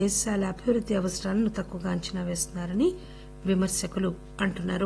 దేశాల అభివృద్ది అవసరాలను తక్కువగా అంచనా వేస్తున్నారని విమర్శకులు అంటున్నారు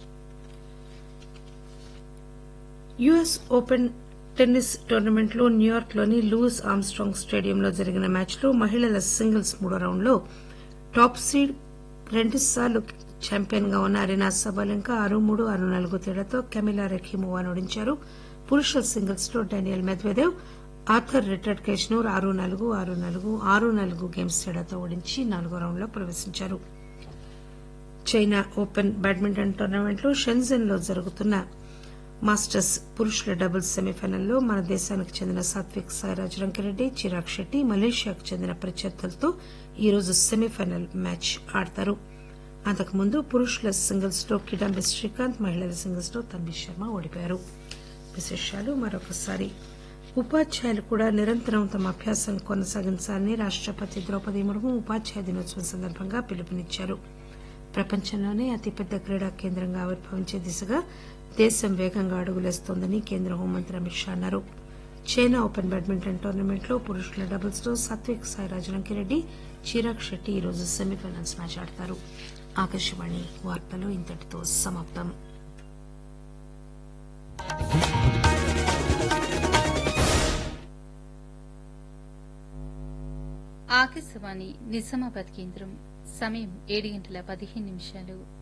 యుఎస్ ఓపెన్ టెన్నిస్ టోర్నమెంట్ లో న్యూయార్క్ లోని లూయిస్ ఆర్మ్స్టాంగ్ స్టేడియంలో జరిగిన మ్యాచ్ లో మహిళల సింగిల్స్ మూడో రౌండ్ లో టాప్ సీడ్ రెండుసార్లు ఛాంపియన్ గా ఉన్న అరీనా సబాలెంకా ఆరు మూడు ఆరు నాలుగు తేడాతో కెమిలా రెఖీమోవాను ఓడించారు పురుషుల సింగిల్స్ లో డానియల్ మెద్వెదేవ్ ఆర్థర్ రిటర్డ్ కేష్నూర్ ఆరు నాలుగు ఆరు నాలుగు ఆరు నాలుగు గేమ్స్ తేడాతో ఓడించి నాలుగో రౌండ్ లో ప్రవేశించారు చైనా ఓపెన్ బ్యాడ్మింటన్ టోర్నమెంట్ లో షెన్జెన్ లో జరుగుతున్న మాస్టర్స్ పురుషుల డబుల్స్ సెమీఫైనల్లో మన దేశానికి చెందిన సాత్విక్ సాయిరాజ్ రంకిరెడ్డి చిరాగ్ శెట్టి మలేషియాకు చెందిన ప్రత్యర్థులతో ఈరోజు సెమీఫైనల్ మ్యాచ్ ఆడతారు అంతకుముందు పురుషుల సింగిల్స్ లో కిడాంబి శ్రీకాంత్ మహిళల సింగిల్స్ లో తన్వి శర్మ ఓడిపోయారు విశేషాలు మరొకసారి ఉపాధ్యాయులు కూడా నిరంతరం తమ అభ్యాసం కొనసాగించాలని రాష్టపతి ద్రౌపది ముర్ము ఉపాధ్యాయ దినోత్సవం సందర్భంగా పిలుపునిచ్చారు ప్రపంచంలోనే అతిపెద్ద క్రీడా కేంద్రంగా ఆవిర్భవించే దిశగా దేశం వేగంగా అడుగులేస్తోందని కేంద్ర హోంమంత్రి అమిత్ షా అన్నారు చైనా ఓపెన్ బ్యాడ్మింటన్ టోర్నమెంట్ లో పురుషుల డబుల్స్ లో సాత్విక్ సాయిరాజ్ రంకిరెడ్డి చిరాగ్ శెట్టి ఈరోజు సెమీఫైనల్స్ మ్యాచ్ ఆడతారు ఆకాశవాణి వార్తలు ఇంతటితో సమాప్తం ఆకాశవాణి నిజామాబాద్ కేంద్రం సమయం ఏడు గంటల పదిహేను నిమిషాలు